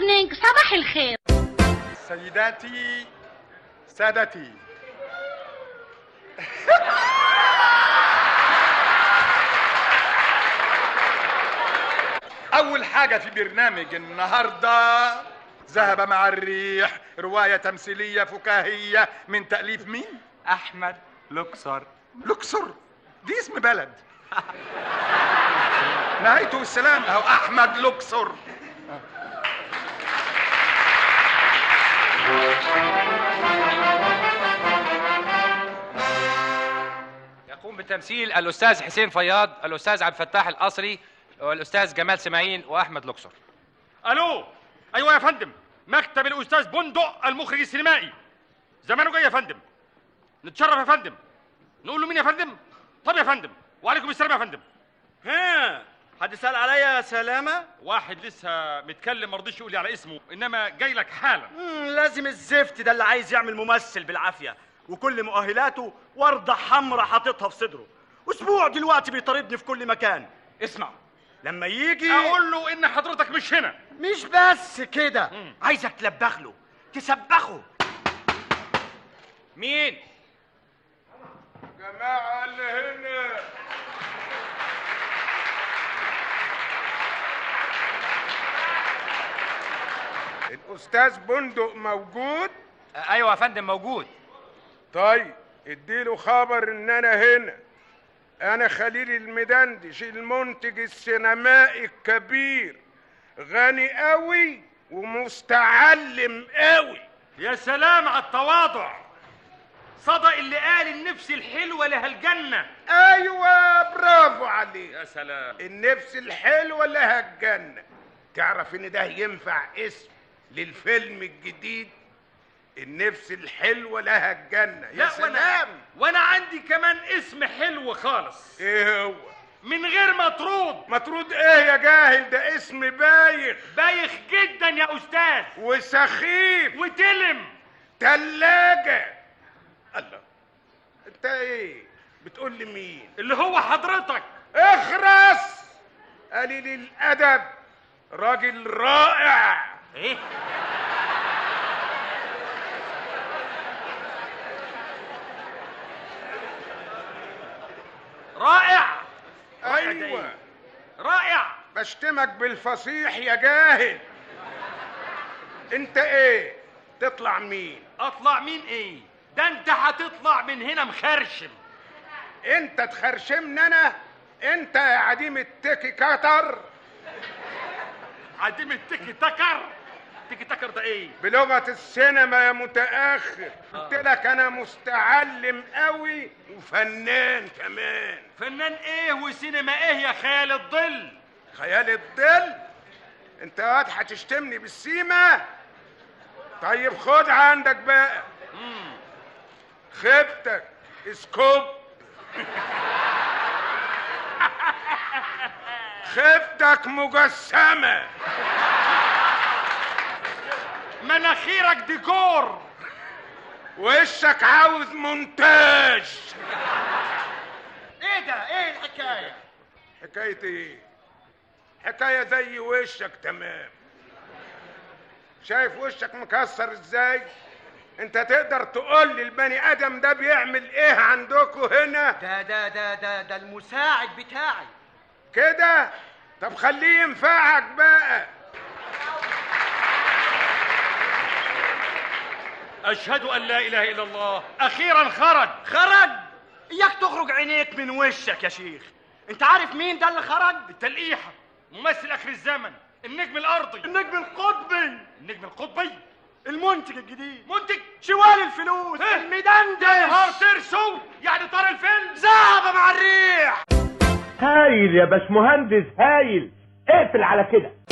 مورنينج صباح الخير سيداتي سادتي أول حاجة في برنامج النهاردة ذهب مع الريح رواية تمثيلية فكاهية من تأليف مين؟ احمد لوكسر لوكسور دي اسم بلد نهايته السلام أهو أحمد لوكسور يقوم بالتمثيل الاستاذ حسين فياض الاستاذ عبد الفتاح القصري والاستاذ جمال سماعين واحمد لوكسر الو ايوه يا فندم مكتب الاستاذ بندق المخرج السينمائي زمانه جاي يا فندم نتشرف يا فندم نقول له مين يا فندم طب يا فندم وعليكم السلام يا فندم ها حد سأل عليا يا سلامة؟ واحد لسه متكلم ما رضيش يقول لي على اسمه انما جاي لك حالا مم، لازم الزفت ده اللي عايز يعمل ممثل بالعافية وكل مؤهلاته وردة حمراء حاططها في صدره اسبوع دلوقتي بيطاردني في كل مكان اسمع لما يجي اقول له ان حضرتك مش هنا مش بس كده عايزك تلبخ له تسبخه مين جماعة اللي هنا الأستاذ بندق موجود؟ آه، ايوه يا فندم موجود طيب اديله خبر ان انا هنا انا خليل المدندش المنتج السينمائي الكبير غني قوي ومستعلم قوي يا سلام على التواضع صدق اللي قال النفس الحلوه لها الجنه ايوه برافو عليك يا سلام النفس الحلوه لها الجنه تعرف ان ده ينفع اسم للفيلم الجديد النفس الحلوه لها الجنه يا لا سلام وانا وانا عندي كمان اسم حلو خالص ايه هو من غير مطرود مطرود ايه يا جاهل ده اسم بايخ بايخ جدا يا استاذ وسخيف وتلم تلاجة الله انت ايه بتقول لي مين اللي هو حضرتك اخرس قليل الادب راجل رائع ايه رائع رائع ده ايوه إيه؟ رائع بشتمك بالفصيح يا جاهل انت ايه تطلع مين اطلع مين ايه ده انت هتطلع من هنا مخرشم انت تخرشمني انا انت يا عديم التكي كتر عديم التيكي تكر تيكي تكر ده ايه بلغة السينما يا متأخر قلت لك أنا مستعلم قوي وفنان كمان فنان ايه وسينما ايه يا خيال الظل خيال الظل أنت واد هتشتمني بالسيمة طيب خد عندك بقى خيبتك اسكوب خيبتك مجسمة مناخيرك ديكور وشك عاوز مونتاج ايه ده ايه الحكاية حكاية ايه؟ حكاية زي وشك تمام شايف وشك مكسر ازاي؟ انت تقدر تقول لي البني ادم ده بيعمل ايه عندكوا هنا؟ ده ده ده ده ده المساعد بتاعي كده؟ طب خليه ينفعك بقى اشهد ان لا اله الا الله اخيرا خرج خرج اياك تخرج عينيك من وشك يا شيخ انت عارف مين ده اللي خرج التلقيحه ممثل اخر الزمن النجم الارضي النجم القطبي النجم القطبي المنتج الجديد منتج شوال الفلوس إيه؟ المدندش نهار ترسو يعني طار الفيلم ذهب مع الريح هايل يا باشمهندس هايل اقفل على كده